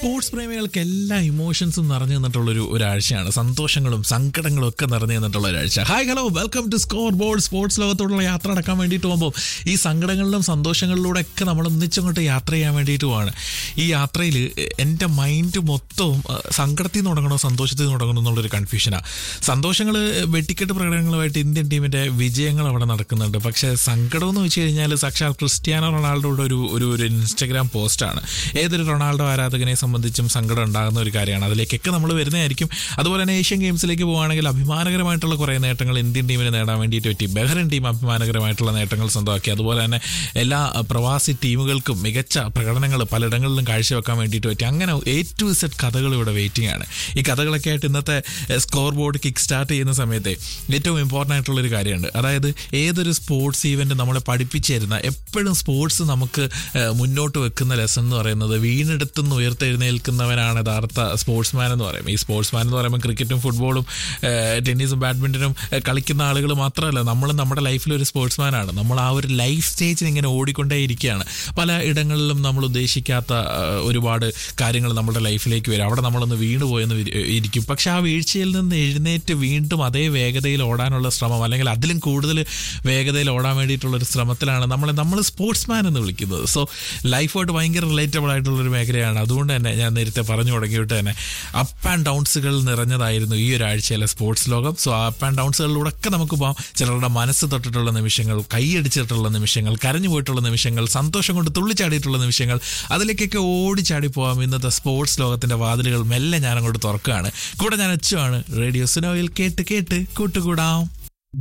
sports പ്രേമികൾക്ക് എല്ലാ ഇമോഷൻസും നിറഞ്ഞു നിന്നിട്ടുള്ളൊരു ഒരാഴ്ചയാണ് സന്തോഷങ്ങളും സങ്കടങ്ങളും ഒക്കെ നിറഞ്ഞു നിന്നിട്ടുള്ള ഒരാഴ്ച hi hello welcome to score board sports ലോകത്തോടുള്ള യാത്ര അടക്കാൻ വേണ്ടിയിട്ട് പോകുമ്പോൾ ഈ സങ്കടങ്ങളിലും സന്തോഷങ്ങളിലൂടെ ഒക്കെ നമ്മൾ ഒന്നിച്ചങ്ങോട്ട് യാത്ര ചെയ്യാൻ വേണ്ടിയിട്ടുമാണ് ഈ യാത്രയിൽ എൻ്റെ മൈൻഡ് മൊത്തവും അഹ്, സങ്കടത്തിൽ നിന്ന് തുടങ്ങണോ സന്തോഷത്തിൽ നിന്ന് തുടങ്ങണോ എന്നുള്ളൊരു കൺഫ്യൂഷനാണ് സന്തോഷങ്ങൾ വെട്ടിക്കെട്ട് പ്രകടനങ്ങളുമായിട്ട് ഇന്ത്യൻ ടീമിൻ്റെ വിജയങ്ങൾ അവിടെ നടക്കുന്നുണ്ട് പക്ഷേ സങ്കടം എന്ന് വെച്ച് കഴിഞ്ഞാൽ സാക്ഷാൽ ക്രിസ്ത്യാനോ റൊണാൾഡോയുടെ ഒരു ഒരു ഒരു ഇൻസ്റ്റഗ്രാം പോസ്റ്റാണ് ഏതൊരു റൊണാൾഡോ ആരാധകനെ സംബന്ധിച്ചും സങ്കടം ഉണ്ടാകുന്ന ഒരു കാര്യമാണ് അതിലേക്കൊക്കെ നമ്മൾ വരുന്നതായിരിക്കും അതുപോലെ തന്നെ ഏഷ്യൻ ഗെയിംസിലേക്ക് പോവുകയാണെങ്കിൽ അഭിമാനകരമായിട്ടുള്ള കുറേ നേട്ടങ്ങൾ ഇന്ത്യൻ ടീമിന് നേടാൻ വേണ്ടിയിട്ട് പറ്റി ബഹ്റൻ ടീം അഭിമാനകരമായിട്ടുള്ള നേട്ടങ്ങൾ സ്വന്തമാക്കി അതുപോലെ തന്നെ എല്ലാ അഹ്, പ്രവാസി ടീമുകൾക്കും മികച്ച പ്രകടനങ്ങൾ പലയിടങ്ങളിലും കാഴ്ചവെക്കാൻ വേണ്ടിയിട്ട് പറ്റി അങ്ങനെ എ ടു സെറ്റ് കഥകൾ ഇവിടെ വെയിറ്റിംഗ് ആണ് ഈ കഥകളൊക്കെ ആയിട്ട് ഇന്നത്തെ സ്കോർ ബോർഡ് കിക്ക് സ്റ്റാർട്ട് ചെയ്യുന്ന സമയത്ത് ഏറ്റവും ഇമ്പോർട്ടൻ്റ് ആയിട്ടുള്ള ഒരു കാര്യമുണ്ട് അതായത് ഏതൊരു സ്പോർട്സ് ഈവൻറ്റ് നമ്മളെ പഠിപ്പിച്ചു തരുന്ന എപ്പോഴും സ്പോർട്സ് നമുക്ക് ഏഹ്, മുന്നോട്ട് വെക്കുന്ന ലെസൺ എന്ന് പറയുന്നത് വീണെടുത്തുനിന്ന് ഉയർത്തെഴുന്നേൽക്കുന്നവനാണ് യഥാർത്ഥ സ്പോർട്സ്മാൻ എന്ന് പറയും ഈ സ്പോർട്സ്മാൻ എന്ന് പറയുമ്പോൾ ക്രിക്കറ്റും ഫുട്ബോളും ഏഹ്, ടെന്നീസും ബാഡ്മിൻ്റനും ഏഹ്, കളിക്കുന്ന ആളുകൾ മാത്രമല്ല നമ്മൾ നമ്മുടെ ലൈഫിൽ ഒരു സ്പോർട്സ്മാനാണ് നമ്മൾ ആ ഒരു ലൈഫ് സ്റ്റേജിൽ ഇങ്ങനെ ഓടിക്കൊണ്ടേ ഇരിക്കുകയാണ് പല ഇടങ്ങളിലും നമ്മൾ ഉദ്ദേശിക്കാത്ത ഏഹ്, ഒരുപാട് കാര്യങ്ങൾ നമ്മുടെ ലൈഫിലേക്ക് വരും അവിടെ നമ്മളൊന്ന് വീണു പോയെന്ന് വിരി- ഇരിക്കും പക്ഷെ ആ വീഴ്ചയിൽ നിന്ന് എഴുന്നേറ്റ് വീണ്ടും അതേ വേഗതയിൽ ഓടാനുള്ള ശ്രമം അല്ലെങ്കിൽ അതിലും കൂടുതൽ വേഗതയിൽ ഓടാൻ വേണ്ടിയിട്ടുള്ള ഒരു ശ്രമത്തിലാണ് നമ്മളെ നമ്മൾ സ്പോർട്സ്മാൻ എന്ന് വിളിക്കുന്നത് സോ ലൈഫായിട്ട് ഭയങ്കര റിലേറ്റബിൾ ആയിട്ടുള്ള ഒരു മേഖലയാണ് അതുകൊണ്ട് തന്നെ ഞാൻ നേരത്തെ പറഞ്ഞു തുടങ്ങിയിട്ട് തന്നെ അപ്പ് ആൻഡ് ഡൗൺസുകൾ നിറഞ്ഞതായിരുന്നു ഈ ഒരാഴ്ചയിലെ സ്പോർട്സ് ലോകം സോ അപ്പ് ആൻഡ് ഡൗൺസുകളിലൂടെ ഒക്കെ നമുക്ക് പോകാം ചിലരുടെ മനസ്സ് തൊട്ടിട്ടുള്ള നിമിഷങ്ങൾ കൈയടിച്ചിട്ടുള്ള നിമിഷങ്ങൾ കരഞ്ഞു പോയിട്ടുള്ള നിമിഷങ്ങൾ സന്തോഷം കൊണ്ട് തുള്ളിച്ചാടിയിട്ടുള്ള നിമിഷങ്ങൾ അതിലേക്കൊക്കെ ഓടിച്ചാടി പോകാം ഇന്നത്തെ സ്പോർട്സ് ലോകത്തിന്റെ വാതിലുകൾ മെല്ലെ ഞാൻ അങ്ങോട്ട് തുറക്കുകയാണ് കൂടെ ഞാൻ അച്ചുവാണ് റേഡിയോ സുനോയിൽ കേട്ട് കേട്ട് കൂട്ടുകൂടാം